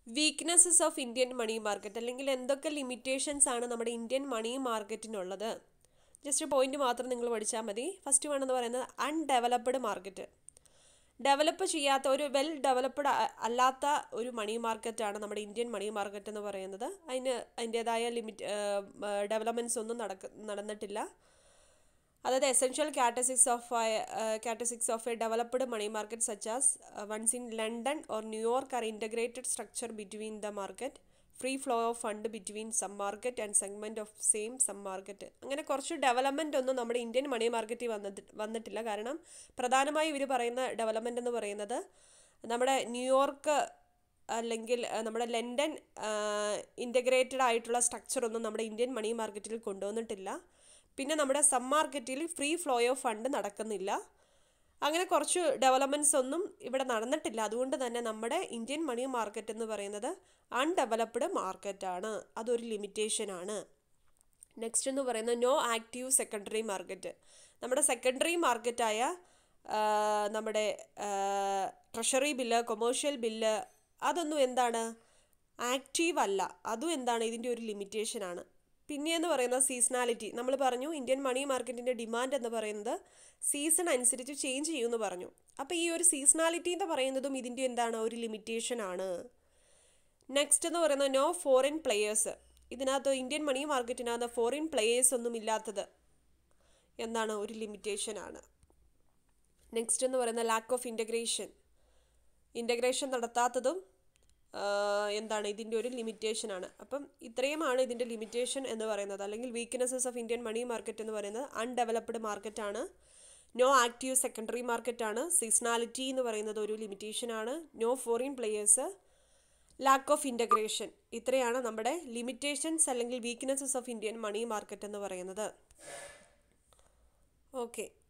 weaknesses of Indian money market അല്ലെങ്കിൽ എന്തൊക്കെ limitations ആണ് നമ്മുടെ ഇന്ത്യൻ മണി മാർക്കറ്റിനുള്ളത് ജസ്റ്റ് പോയിന്റ് മാത്രം നിങ്ങൾ പഠിച്ചാൽ മതി ഫസ്റ്റ് വൺ എന്ന് പറയുന്നത് അൺഡെവലപ്ഡ് മാർക്കറ്റ് ഡെവലപ്പ് ചെയ്യാത്ത ഒരു വെൽ ഡെവലപ്ഡ് അല്ലാത്ത ഒരു മണി മാർക്കറ്റാണ് നമ്മുടെ ഇന്ത്യൻ മണി മാർക്കറ്റ് എന്ന് പറയുന്നത് അതിന് അതിൻ്റേതായ ലിമിറ്റ് ഡെവലപ്മെൻറ്റ്സ് ഒന്നും നടക്ക നടന്നിട്ടില്ല അതായത് essential characteristics of characteristics of a developed money market such as ones in London or New York are integrated structure between the market free flow of fund between some market and segment of same some market അങ്ങനെ കുറച്ച് development ഒന്നും നമ്മുടെ Indian മണി മാർക്കറ്റിൽ വന്നിട്ട് വന്നിട്ടില്ല കാരണം പ്രധാനമായും ഇവർ പറയുന്ന ഡെവലപ്മെൻ്റ് എന്ന് പറയുന്നത് നമ്മുടെ ന്യൂയോർക്ക് അല്ലെങ്കിൽ നമ്മുടെ ലണ്ടൻ ഇൻ്റഗ്രേറ്റഡ് ആയിട്ടുള്ള സ്ട്രക്ചറൊന്നും നമ്മുടെ ഇന്ത്യൻ മണി മാർക്കറ്റിൽ കൊണ്ടുവന്നിട്ടില്ല പിന്നെ നമ്മുടെ സം മാർക്കറ്റിൽ ഫ്രീ ഫ്ലോ ഓഫ് ഫണ്ട് നടക്കുന്നില്ല അങ്ങനെ കുറച്ച് ഡെവലപ്മെൻറ്റ്സ് ഒന്നും ഇവിടെ നടന്നിട്ടില്ല അതുകൊണ്ട് തന്നെ നമ്മുടെ ഇന്ത്യൻ മണി മാർക്കറ്റ് എന്ന് പറയുന്നത് അൺഡെവലപ്ഡ് മാർക്കറ്റാണ് അതൊരു ലിമിറ്റേഷനാണ് നെക്സ്റ്റ് എന്ന് പറയുന്നത് നോ ആക്റ്റീവ് സെക്കൻഡറി മാർക്കറ്റ് നമ്മുടെ സെക്കൻഡറി മാർക്കറ്റായ നമ്മുടെ ട്രഷറി ബില്ല് കൊമേഴ്ഷ്യൽ ബില്ല് അതൊന്നും എന്താണ് ആക്റ്റീവ് അല്ല അതും എന്താണ് ഇതിൻ്റെ ഒരു ലിമിറ്റേഷനാണ് പിന്നെയെന്ന് പറയുന്നത് സീസണാലിറ്റി നമ്മൾ പറഞ്ഞു ഇന്ത്യൻ മണി മാർക്കറ്റിൻ്റെ ഡിമാൻഡ് എന്ന് പറയുന്നത് സീസൺ അനുസരിച്ച് ചേഞ്ച് ചെയ്യുമെന്ന് പറഞ്ഞു അപ്പോൾ ഈ ഒരു സീസണാലിറ്റി എന്ന് പറയുന്നതും ഇതിൻ്റെ എന്താണ് ഒരു ലിമിറ്റേഷൻ ആണ് നെക്സ്റ്റ് എന്ന് പറയുന്നത് നോ ഫോറിൻ പ്ലെയേഴ്സ് ഇതിനകത്ത് ഇന്ത്യൻ മണി മാർക്കറ്റിനകത്ത് ഫോറിൻ പ്ലെയേഴ്സ് ഒന്നും ഇല്ലാത്തത് എന്താണ് ഒരു ലിമിറ്റേഷൻ ആണ് നെക്സ്റ്റ് എന്ന് പറയുന്നത് ലാക്ക് ഓഫ് ഇൻ്റഗ്രേഷൻ ഇൻ്റഗ്രേഷൻ നടത്താത്തതും എന്താണ് ഇതിൻ്റെ ഒരു ലിമിറ്റേഷൻ ആണ് അപ്പം ഇത്രയുമാണ് ഇതിൻ്റെ ലിമിറ്റേഷൻ എന്ന് പറയുന്നത് അല്ലെങ്കിൽ weaknesses of Indian money market എന്ന് പറയുന്നത് അൺഡെവലപ്ഡ് മാർക്കറ്റാണ് നോ ആക്റ്റീവ് സെക്കൻഡറി മാർക്കറ്റാണ് സീസണാലിറ്റി എന്ന് പറയുന്നത് ഒരു ലിമിറ്റേഷൻ ആണ് no foreign players lack of integration ഇത്രയാണ് നമ്മുടെ ലിമിറ്റേഷൻസ് അല്ലെങ്കിൽ weaknesses of Indian money market എന്ന് പറയുന്നത് ഓക്കെ